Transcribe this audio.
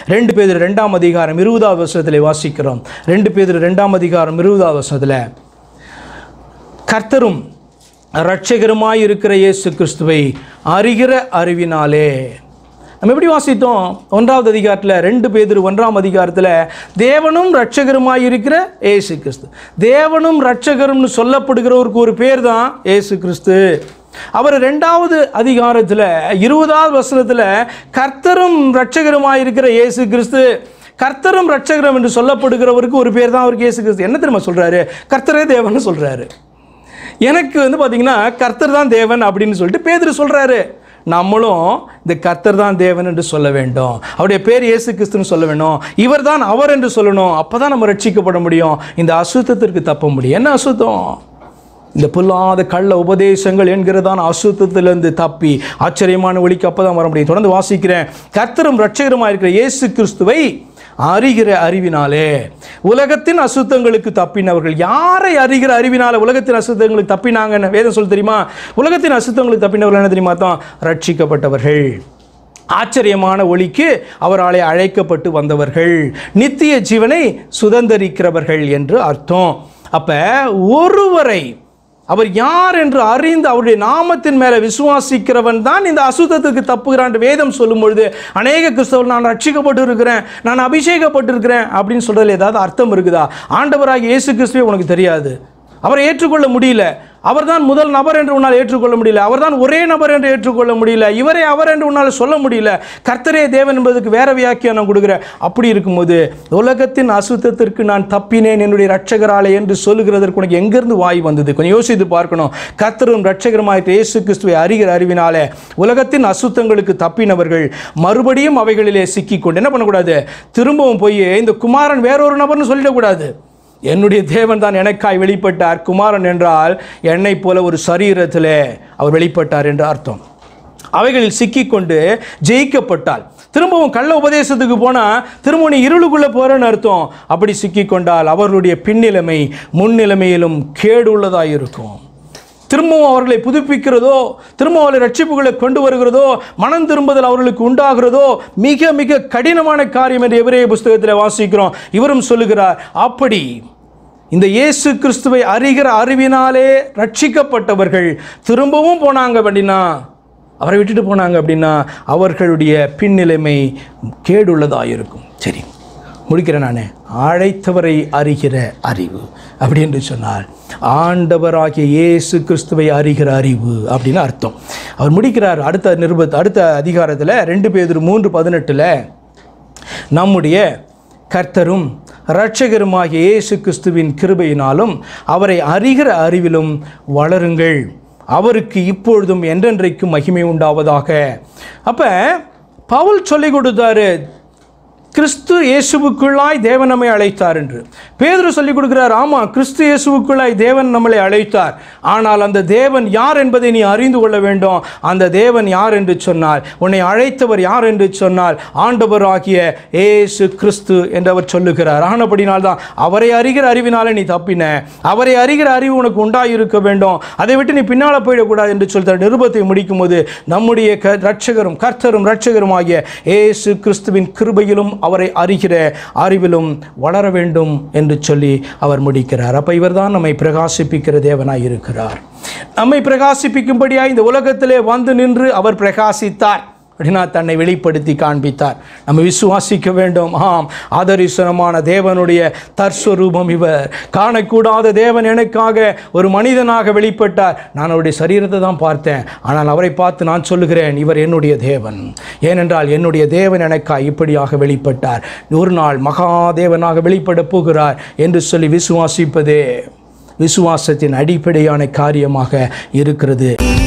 ரெண்டு பேர் ரெண்டாம் அதிகாரம் இருபதாவது வருஷத்தில் வாசிக்கிறோம் ரெண்டு பேர் ரெண்டாம் அதிகாரம் இருபதாவது வருஷத்தில் கர்த்தரும் இரட்சகருமாய் இருக்கிற இயேசு கிறிஸ்துவை அறிகிற அறிவினாலே நம்ம எப்படி வாசித்தோம் ஒன்றாவது அதிகாரத்தில் ரெண்டு பேர் ஒன்றாம் அதிகாரத்தில் தேவனும் இரட்சகருமாய் இருக்கிற இயேசு கிறிஸ்து தேவனும் இரட்சகரும்னு சொல்லப்படுகிறவருக்கு ஒரு பேர் தான் இயேசு கிறிஸ்து அவர் ரெண்டாவது அதிகாரத்தில் இருபதாவது வசனத்தில் கர்த்தரும் இரட்சகருமாய் இருக்கிற இயேசு கிறிஸ்து கர்த்தரும் ரட்சகரும் என்று சொல்லப்படுகிறவருக்கு ஒரு பேர் தான் அவருக்கு இயேசு கிறிஸ்து என்ன தெரியுமா சொல்றாரு கர்த்தரே தேவன் சொல்றாரு எனக்கு வந்து பார்த்தீங்கன்னா கர்த்தர் தான் தேவன் அப்படின்னு சொல்லிட்டு பேதுரு சொல்றாரு நம்மளும் இந்த கர்த்தர் தான் தேவன் என்று சொல்ல வேண்டும் அவருடைய பேர் இயேசு கிறிஸ்துன்னு சொல்ல வேண்டும் இவர் தான் அவர் என்று சொல்லணும் அப்போ தான் நம்ம ரட்சிக்கப்பட முடியும் இந்த அசுத்தத்திற்கு தப்ப முடியும் என்ன அசுத்தம் இந்த பொல்லாத கள்ள உபதேசங்கள் என்கிறதான அசுத்தத்திலிருந்து தப்பி ஆச்சரியமான ஒளிக்கு அப்போ தான் வர முடியும் தொடர்ந்து வாசிக்கிறேன் கர்த்தரும் ரட்சகருமாக இருக்கிற இயேசு கிறிஸ்துவை அறிகிற அறிவினாலே உலகத்தின் அசுத்தங்களுக்கு தப்பினவர்கள் யாரை அறிகிற அறிவினால உலகத்தின் அசுத்தங்களுக்கு தப்பினாங்கன்னு வேதம் சொல்ல தெரியுமா உலகத்தின் அசுத்தங்களுக்கு தப்பினவர்கள் என்ன தெரியுமா தான் ரட்சிக்கப்பட்டவர்கள் ஆச்சரியமான ஒளிக்கு அவராலே அழைக்கப்பட்டு வந்தவர்கள் நித்திய ஜீவனை சுதந்தரிக்கிறவர்கள் என்று அர்த்தம் அப்ப ஒருவரை அவர் யார் என்று அறிந்து அவருடைய நாமத்தின் மேலே விசுவாசிக்கிறவன் தான் இந்த அசுத்தத்துக்கு தப்புகிறான் வேதம் சொல்லும் பொழுது அநேக கிறிஸ்தவர்கள் நான் ரட்சிக்கப்பட்டு இருக்கிறேன் நான் அபிஷேகப்பட்டு இருக்கிறேன் அப்படின்னு சொல்றதுல ஏதாவது அர்த்தம் இருக்குதா ஆண்டவராக இயேசு கிறிஸ்துவே உனக்கு தெரியாது அவரை ஏற்றுக்கொள்ள முடியல அவர்தான் முதல் நபர் என்று உன்னால் ஏற்றுக்கொள்ள முடியல அவர்தான் ஒரே நபர் என்று ஏற்றுக்கொள்ள முடியல இவரே அவர் என்று உன்னால் சொல்ல முடியல கர்த்தரே தேவன் என்பதுக்கு வேற வியாக்கியானம் கொடுக்குற அப்படி இருக்கும்போது உலகத்தின் அசுத்தத்திற்கு நான் தப்பினேன் என்னுடைய ரட்சகராலே என்று சொல்லுகிறதற்கு உனக்கு எங்கிருந்து வாய் வந்தது கொஞ்சம் யோசித்து பார்க்கணும் கர்த்தரும் ரட்சகருமாயிட்ட இயேசு கிறிஸ்துவை அறிகிற அறிவினாலே உலகத்தின் அசுத்தங்களுக்கு தப்பினவர்கள் மறுபடியும் அவைகளிலே சிக்கிக்கொண்டு என்ன பண்ணக்கூடாது திரும்பவும் போய் இந்த குமாரன் வேறொரு நபர்னு சொல்லிடக்கூடாது என்னுடைய தேவன் தான் எனக்காய் வெளிப்பட்டார் குமாரன் என்றால் என்னை போல ஒரு சரீரத்திலே அவர் வெளிப்பட்டார் என்று அர்த்தம் அவைகளில் சிக்கிக்கொண்டு ஜெயிக்கப்பட்டால் திரும்பவும் கள்ள உபதேசத்துக்கு போனால் திரும்ப நீ இருளுக்குள்ளே போகிறேன்னு அர்த்தம் அப்படி சிக்கிக்கொண்டால் அவர்களுடைய பின்னிலைமை முன்னிலைமையிலும் கேடு உள்ளதாக இருக்கும் திரும்பவும் அவர்களை புதுப்பிக்கிறதோ திரும்ப அவர்களை ரட்சிப்புகளை கொண்டு வருகிறதோ மனம் திரும்புதல் அவர்களுக்கு உண்டாகிறதோ மிக மிக கடினமான காரியம் என்று எவரே புஸ்தகத்தில் வாசிக்கிறோம் இவரும் சொல்லுகிறார் அப்படி இந்த இயேசு கிறிஸ்துவை அறிகிற அறிவினாலே ரட்சிக்கப்பட்டவர்கள் திரும்பவும் போனாங்க அப்படின்னா அவரை விட்டுட்டு போனாங்க அப்படின்னா அவர்களுடைய பின்னிலைமை கேடுள்ளதாக இருக்கும் சரி முடிக்கிறேன் நான் அழைத்தவரை அறிகிற அறிவு அப்படி என்று சொன்னார் ஆண்டவராகிய இயேசு கிறிஸ்துவை அறிகிற அறிவு அப்படின்னு அர்த்தம் அவர் முடிக்கிறார் அடுத்த நிருபத் அடுத்த அதிகாரத்தில் ரெண்டு பேர் மூன்று பதினெட்டில் நம்முடைய கர்த்தரும் இரட்சகருமாகிய இயேசு கிறிஸ்துவின் கிருபையினாலும் அவரை அறிகிற அறிவிலும் வளருங்கள் அவருக்கு இப்பொழுதும் என்றென்றைக்கும் மகிமை உண்டாவதாக அப்போ பவுல் சொல்லி கொடுத்தாரு கிறிஸ்து இயேசுவுக்குள்ளாய் தேவன் நம்மை அழைத்தார் என்று பேதுரு சொல்லிக் கொடுக்கிறார் ஆமாம் கிறிஸ்து இயேசுவுக்குள்ளாய் தேவன் நம்மளை அழைத்தார் ஆனால் அந்த தேவன் யார் என்பதை நீ அறிந்து கொள்ள வேண்டும் அந்த தேவன் யார் என்று சொன்னால் உன்னை அழைத்தவர் யார் என்று சொன்னால் ஆண்டவராகிய ஏசு கிறிஸ்து என்று அவர் சொல்லுகிறார் ஆனபடினால் தான் அவரை அறிகிற அறிவினாலே நீ தப்பின அவரை அறிகிற அறிவு உனக்கு உண்டாயிருக்க வேண்டும் அதை விட்டு நீ பின்னால் போயிடக்கூடாது என்று சொல்கிற நிருபத்தை முடிக்கும் போது நம்முடைய க ரட்சகரும் கர்த்தரும் ரட்சகரும் ஆகிய ஏசு கிறிஸ்துவின் கிருபையிலும் அவரை அறிகிற அறிவிலும் வளர வேண்டும் என்று சொல்லி அவர் முடிக்கிறார் அப்போ இவர்தான் நம்மை பிரகாசிப்பிக்கிற தேவனாய் இருக்கிறார் நம்மை பிரகாசிப்பிக்கும்படியாக இந்த உலகத்திலே வந்து நின்று அவர் பிரகாசித்தார் அப்படின்னா தன்னை வெளிப்படுத்தி காண்பித்தார் நம்ம விசுவாசிக்க வேண்டும் ஆம் ஆதரிசனமான தேவனுடைய தற்ஸ்வரூபம் இவர் காணக்கூடாத தேவன் எனக்காக ஒரு மனிதனாக வெளிப்பட்டார் நான் அவருடைய சரீரத்தை தான் பார்த்தேன் ஆனால் அவரை பார்த்து நான் சொல்லுகிறேன் இவர் என்னுடைய தேவன் ஏனென்றால் என்னுடைய தேவன் எனக்காக இப்படியாக வெளிப்பட்டார் ஒரு நாள் மகாதேவனாக வெளிப்பட போகிறார் என்று சொல்லி விசுவாசிப்பதே விசுவாசத்தின் அடிப்படையான காரியமாக இருக்கிறது